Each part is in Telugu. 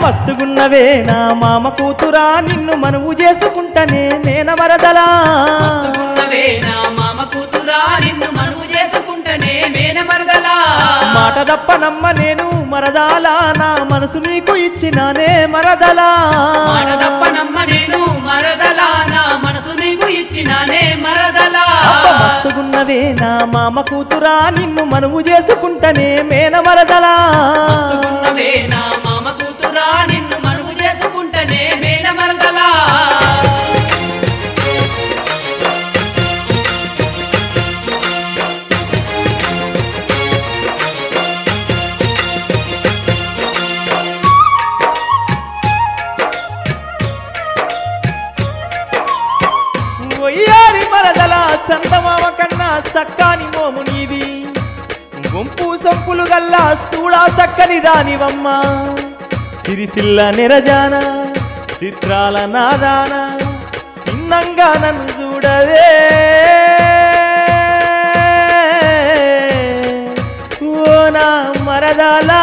మత్తుగున్నవే నా మామ కూతురా నిన్ను మనవు చేసుకుంటనే మేన వరదలా మస్తుగున్నవే నా మామ కూతురా నిన్ను మనువు చేసుకుంటనే మేన మరదలా మాట దప్ప నమ్మ నేను మరదాలా నా మనసు నీకు ఇచ్చినానే మరదలా మాట తప్ప నమ్మ నేను మరదలా నా మనసు నీకు ఇచ్చినానే మరదలా అబ్బ మత్తుగున్నవే నా మామ కూతురా నిన్ను మనవు చేసుకుంటనే మేన వరదలా మస్తుగున్నవే నా మామ కూతురా నిన్ను మనువు చేసుకుంటనే మేన మరదలా ఒయ్యారి మరదల సంతమామ కన్నా సక్కాని మోము నీది గుంపు సంపులు గల్లా సూడా సక్కని దానివమ్మ సిరిసిల్ల నిరజాన చిత్రాల నాదాన చిన్నంగా నన్ను చూడవే ఓ నా మరదలా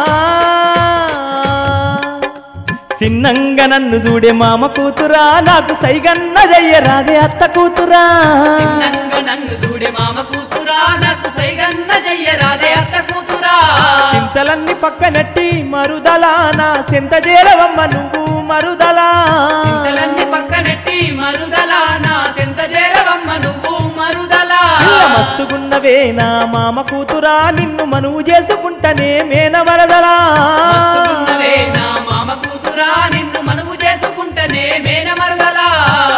చిన్నంగా నన్ను చూడే మామ కూతురా నాకు సైగన్న జయ్యరాదే అత్త కూతురా చిన్నంగా నన్ను చూడే మామ కూతురా నాకు సైగన్న జయ్యరాదే అత్త కూతురా చింతలన్నీ పక్కనట్టి మరుదలా నా సెంత చేరవమ్మ నువ్వు మరుదలా చింతలన్నీ పక్కనెట్టి మరుదలా నా సెంత చేరవమ్మ నువ్వు మరుదలా పిల్ల మత్తుగున్నవే నా మామ కూతురా నిన్ను మనువు చేసుకుంటనే మేన వరదలా మస్తుగున్నవే నా మామ కూతురా నిన్ను మనువు చేసుకుంటనే మేన మరదలా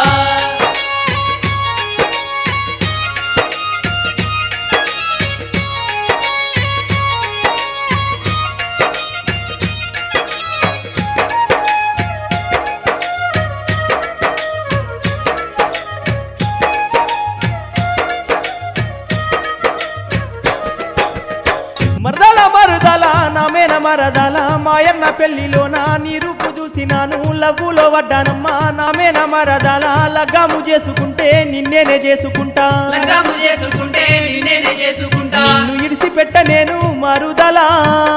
మరదల మరుదల నా మేన మరదల మాయన్న పెళ్లిలో నా నీ రూపు చూసినాను లవ్వులో వడ్డానమ్మా నా మేన మరదల లగ్గాము చేసుకుంటే నిన్నేనే చేసుకుంటా లగ్గాము చేసుకుంటే నిన్నేనే చేసుకుంటా నిన్ను ఇడిసిపెట్ట నేను మరుదలా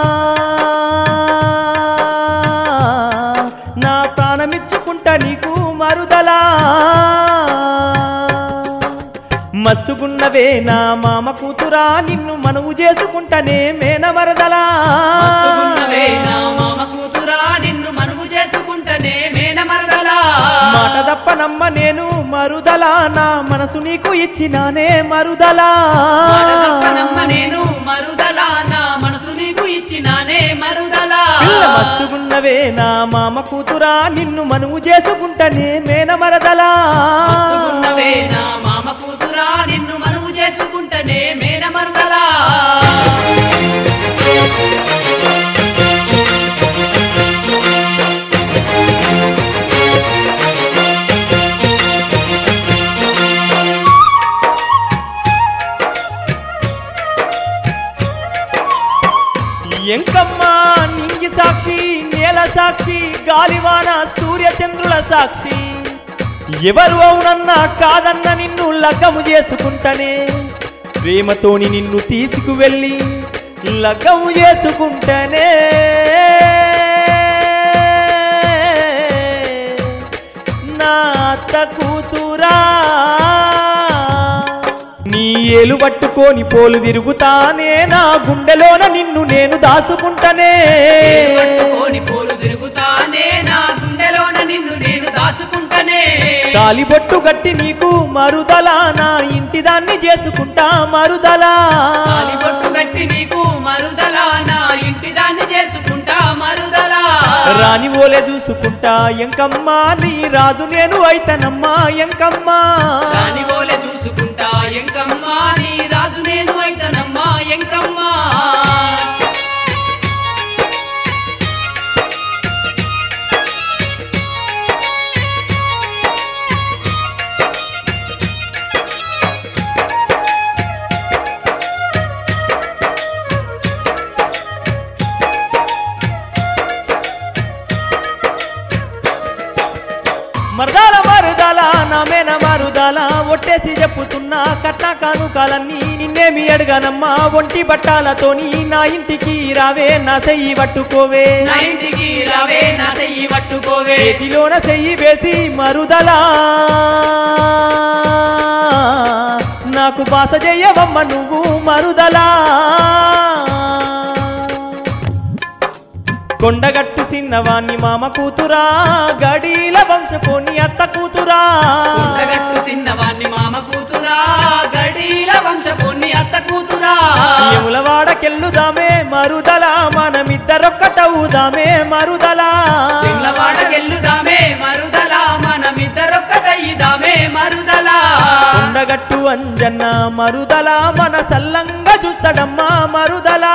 నా ప్రాణమిచ్చుకుంటా నీకు మరుదలా మస్తుగున్నవే నా మామ కూతురా నిన్ను మనవు చేసుకుంటనే మేన మరదలా మస్తుగున్నవే నా మామ కూతురా నిన్ను మనువు చేసుకుంటనే మేన మరదలా మాట తప్ప నమ్మ నేను మరుదలా నా మనసు నీకు ఇచ్చినానే మరుదలా మాట తప్పనమ్మ నేను మరుదలా నా మనసు నీకు ఇచ్చినానే మరుదలా పిల్ల మత్తుగున్నవే నా మామ కూతురా నిన్ను మనువు చేసుకుంటనే మేన మరదలా మస్తుగున్నవే నా మామ కూతురా నిన్ను మనువు చేసుకుంటనే మేన మరదలా ఎంకమ్మ నింగి సాక్షి నేల సాక్షి గాలివాన సూర్య చంద్రుల సాక్షి ఎవరు అవునన్నా కాదన్న నిన్ను లగ్గము చేసుకుంటనే ప్రేమతోని నిన్ను తీసుకువెళ్ళి లగ్గము చేసుకుంటనే నా అత్త కూతురా నీ ఏలు పట్టుకొని పోలు తిరుగుతానే నా గుండెలోన నిన్ను నేను దాసుకుంటనే నేను పట్టుకొని పోలు తిరుగుతానే నా గుండెలోన నిన్ను నేను దాచుకుంటనే తాలిబొట్టు గట్టి నీకు మరుదలా నా ఇంటి దాన్ని చేసుకుంటా మరుదలా తాలిబొట్టు గట్టి నీకు మరుదలా నా ఇంటి దాన్ని చేసుకుంటా మరుదలా రాని ఓలే చూసుకుంటా ఎంకమ్మా నీ రాజు నేను అయితనమ్మా ఎంకమ్మా రాని ఓలే చూసుకుంటా ఎంకమ్మా నీ రాజు నేను అయితనమ్మా ఎంకమ్మా మరదాల మరుదల నా మేన మరుదల ఒట్టే చేసి చెప్పుతున్నా కట్న కానుకాలన్నీ నిన్నేమి అడగానమ్మా ఒంటి బట్టాలతోని నా ఇంటికి రావే నా చెయ్యి పట్టుకోవే నా ఇంటికి రావే నా చెయ్యి పట్టుకోవే చేతిలోన చెయ్యి వేసి మరుదలా నాకు బాస చెయ్యవమ్మ నువ్వు మరుదలా కొండగట్టు సిన్నవాణ్ణి మామ కూతురా గడీల వంశపోని అత్త కూతురా ఉండగట్టు సిన్నవాణ్ణి మామ కూతురా గడీల వంశపుణ్ణి అత్త కూతురా యములవాడకెళ్ళుదామే మరుదలా మనమిద్దరొక్కటవుదామే మరుదలా పిల్లవాడకెళ్ళుదామే మరుదలా మనమిద్దరొక్కటయ్యిదామే మరుదలా కొండగట్టు అంజన్న మరుదలా మన సల్లంగా చూస్తాడమ్మా మరుదలా